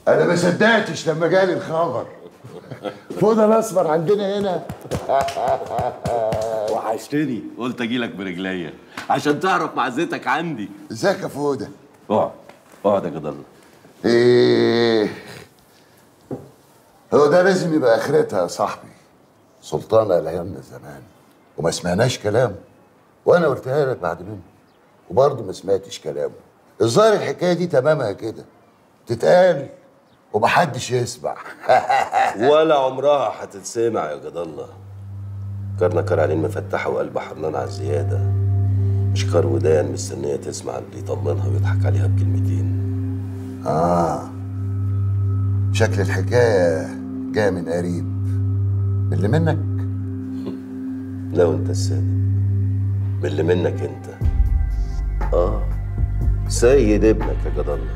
انا ما صدقتش لما جالي الخبر فوضى الاسمر عندنا هنا وحشتني قلت اجيلك برجليا عشان تعرف معزتك عندي ازيك يا فوضى اقعد اقعد يا جد الله ايه هو ده لازم يبقى اخرتها يا صاحبي سلطانة الايامنا زمان وما سمعناش كلامه وانا قلتها لك بعد منه وبرضه ما سمعتش كلامه الظاهر الحكايه دي تمامها كده تتقال ومحدش يسمع ولا عمرها هتتسمع يا جد الله كارنا كار عينين مفتحه وقلب حرنان على الزياده مش كار ودان مستنيه تسمع اللي يطمنها ويضحك عليها بكلمتين اه شكل الحكايه جايه من قريب من اللي منك لو انت الصادق من اللي منك انت اه سيد ابنك يا جد الله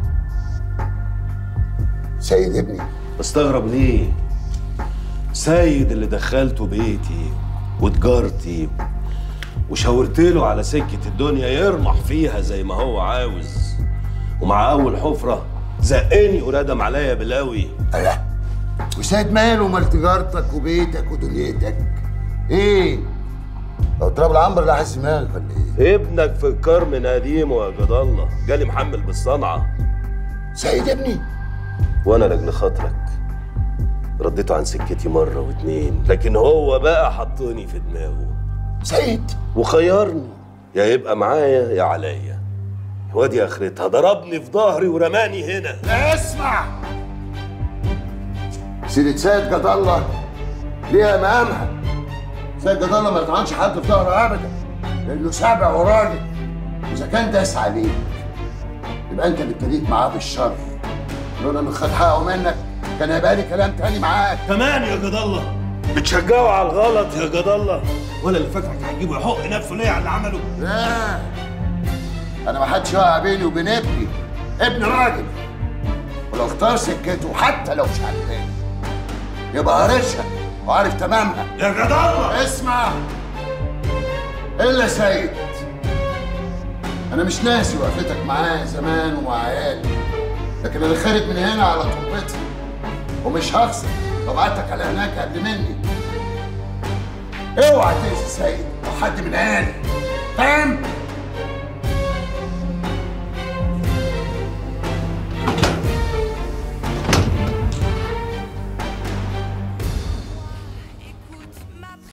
سيد ابني استغرب ليه سيد اللي دخلته بيتي وتجارتي وشاورت له على سكة الدنيا يرمح فيها زي ما هو عاوز ومع أول حفرة زقني وردم عليا بلاوي الله وسيد ماله ومال تجارتك وبيتك ودنيتك ايه لو تراب العنبر ده حاسس دماغك ولا ايه ابنك في الكرم نديمه يا جد الله جالي محمل بالصنعة سيد ابني وانا لاجل خاطرك رديته عن سكتي مرة واتنين لكن هو بقى حطني في دماغه سيد وخيرني يا يبقى معايا يا عليا وادي اخرتها ضربني في ظهري ورماني هنا اسمع سيدة سيد جد الله ليها مقامها سيد جد الله ما يطعنش حد في ظهره ابدا لانه سابع وراجل اذا كان داس عليك يبقى انت اللي ابتديت معاه بالشر لولا انه خد حقه منك كان هيبقى لي كلام تاني معاك كمان يا جد الله بتشجعه على الغلط يا جد الله ولا اللي فاكرك هتجيبه يحق نفسه ليه على اللي عمله لا انا ما حدش يقع بيني وبين ابني ابن راجل ولو اختار سكته حتى لو مش عجباني يبقى قارشها وعارف تمامها يا جد الله اسمع الا سيد انا مش ناسي وقفتك معايا زمان ومع عيالي لكن انا خارج من هنا على تربتي ومش هخسر لو بعتك على هناك قبل مني اوعى تأذي سيد